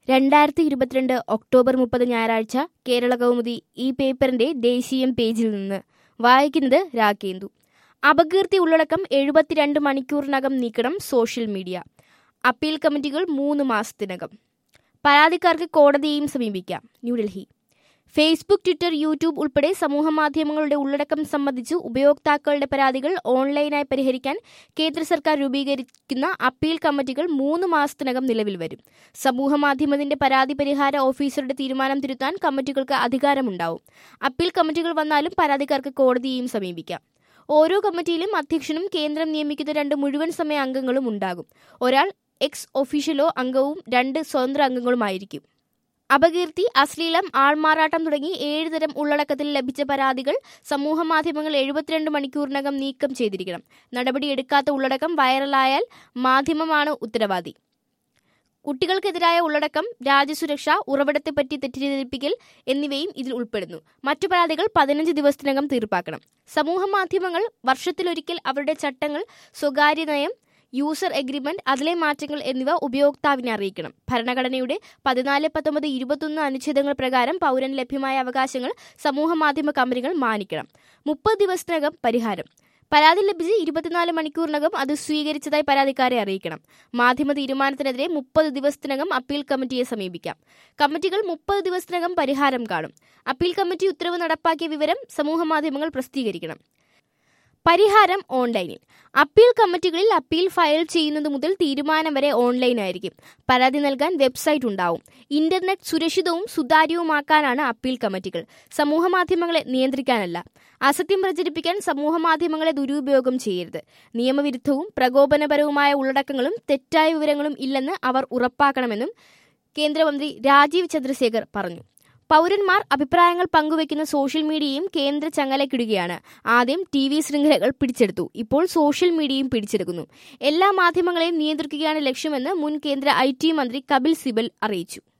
രണ്ടായിരത്തി ഇരുപത്തിരണ്ട് ഒക്ടോബർ മുപ്പത് ഞായറാഴ്ച കേരള കൗമുദി ഈ പേപ്പറിന്റെ ദേശീയം പേജിൽ നിന്ന് വായിക്കുന്നത് രാകേന്ദു അപകീർത്തി ഉള്ളടക്കം എഴുപത്തിരണ്ട് മണിക്കൂറിനകം നീക്കണം സോഷ്യൽ മീഡിയ അപ്പീൽ കമ്മിറ്റികൾ മൂന്ന് മാസത്തിനകം പരാതിക്കാർക്ക് കോടതിയെയും സമീപിക്കാം ന്യൂഡൽഹി ഫേസ്ബുക്ക് ട്വിറ്റർ യൂട്യൂബ് ഉൾപ്പെടെ സമൂഹമാധ്യമങ്ങളുടെ ഉള്ളടക്കം സംബന്ധിച്ച് ഉപയോക്താക്കളുടെ പരാതികൾ ഓൺലൈനായി പരിഹരിക്കാൻ കേന്ദ്ര സർക്കാർ രൂപീകരിക്കുന്ന അപ്പീൽ കമ്മിറ്റികൾ മൂന്ന് മാസത്തിനകം നിലവിൽ വരും സമൂഹമാധ്യമത്തിന്റെ പരാതി പരിഹാര ഓഫീസറുടെ തീരുമാനം തിരുത്താൻ കമ്മിറ്റികൾക്ക് അധികാരമുണ്ടാവും അപ്പീൽ കമ്മിറ്റികൾ വന്നാലും പരാതിക്കാർക്ക് കോടതിയെയും സമീപിക്കാം ഓരോ കമ്മിറ്റിയിലും അധ്യക്ഷനും കേന്ദ്രം നിയമിക്കുന്ന രണ്ട് മുഴുവൻ സമയ അംഗങ്ങളും ഉണ്ടാകും ഒരാൾ എക്സ് ഒഫീഷ്യലോ അംഗവും രണ്ട് സ്വതന്ത്ര അംഗങ്ങളുമായിരിക്കും അപകീർത്തി അശ്ലീലം ആൾമാറാട്ടം തുടങ്ങി ഏഴ് തരം ഉള്ളടക്കത്തിൽ ലഭിച്ച പരാതികൾ സമൂഹമാധ്യമങ്ങൾ എഴുപത്തിരണ്ട് മണിക്കൂറിനകം നീക്കം ചെയ്തിരിക്കണം നടപടിയെടുക്കാത്ത ഉള്ളടക്കം വൈറലായാൽ മാധ്യമമാണ് ഉത്തരവാദി കുട്ടികൾക്കെതിരായ ഉള്ളടക്കം രാജ്യസുരക്ഷ ഉറവിടത്തെപ്പറ്റി തെറ്റിദ്ധരിപ്പിക്കൽ എന്നിവയും ഇതിൽ ഉൾപ്പെടുന്നു മറ്റു പരാതികൾ പതിനഞ്ച് ദിവസത്തിനകം തീർപ്പാക്കണം സമൂഹമാധ്യമങ്ങൾ വർഷത്തിലൊരിക്കൽ അവരുടെ ചട്ടങ്ങൾ സ്വകാര്യ നയം യൂസർ എഗ്രിമെന്റ് അതിലെ മാറ്റങ്ങൾ എന്നിവ ഉപയോക്താവിനെ അറിയിക്കണം ഭരണഘടനയുടെ പതിനാല് പത്തൊമ്പത് ഇരുപത്തൊന്ന് അനുച്ഛേദങ്ങൾ പ്രകാരം പൗരന് ലഭ്യമായ അവകാശങ്ങൾ സമൂഹമാധ്യമ കമ്പനികൾ മാനിക്കണം മുപ്പത് ദിവസത്തിനകം പരിഹാരം പരാതി ലഭിച്ച് ഇരുപത്തിനാല് മണിക്കൂറിനകം അത് സ്വീകരിച്ചതായി പരാതിക്കാരെ അറിയിക്കണം മാധ്യമ തീരുമാനത്തിനെതിരെ മുപ്പത് ദിവസത്തിനകം അപ്പീൽ കമ്മിറ്റിയെ സമീപിക്കാം കമ്മിറ്റികൾ മുപ്പത് ദിവസത്തിനകം പരിഹാരം കാണും അപ്പീൽ കമ്മിറ്റി ഉത്തരവ് നടപ്പാക്കിയ വിവരം സമൂഹമാധ്യമങ്ങൾ പ്രസിദ്ധീകരിക്കണം പരിഹാരം ഓൺലൈനിൽ അപ്പീൽ കമ്മിറ്റികളിൽ അപ്പീൽ ഫയൽ ചെയ്യുന്നത് മുതൽ തീരുമാനം വരെ ഓൺലൈനായിരിക്കും പരാതി നൽകാൻ വെബ്സൈറ്റ് ഉണ്ടാവും ഇന്റർനെറ്റ് സുരക്ഷിതവും സുതാര്യവുമാക്കാനാണ് അപ്പീൽ കമ്മിറ്റികൾ സമൂഹമാധ്യമങ്ങളെ നിയന്ത്രിക്കാനല്ല അസത്യം പ്രചരിപ്പിക്കാൻ സമൂഹമാധ്യമങ്ങളെ ദുരുപയോഗം ചെയ്യരുത് നിയമവിരുദ്ധവും പ്രകോപനപരവുമായ ഉള്ളടക്കങ്ങളും തെറ്റായ വിവരങ്ങളും ഇല്ലെന്ന് അവർ ഉറപ്പാക്കണമെന്നും കേന്ദ്രമന്ത്രി രാജീവ് ചന്ദ്രശേഖർ പറഞ്ഞു പൗരന്മാർ അഭിപ്രായങ്ങൾ പങ്കുവയ്ക്കുന്ന സോഷ്യൽ മീഡിയയും കേന്ദ്ര ചങ്ങലക്കിടുകയാണ് ആദ്യം ടി വി ശൃംഖലകൾ പിടിച്ചെടുത്തു ഇപ്പോൾ സോഷ്യൽ മീഡിയയും പിടിച്ചെടുക്കുന്നു എല്ലാ മാധ്യമങ്ങളെയും നിയന്ത്രിക്കുകയാണ് ലക്ഷ്യമെന്ന് മുൻ കേന്ദ്ര ഐ മന്ത്രി കപിൽ സിബൽ അറിയിച്ചു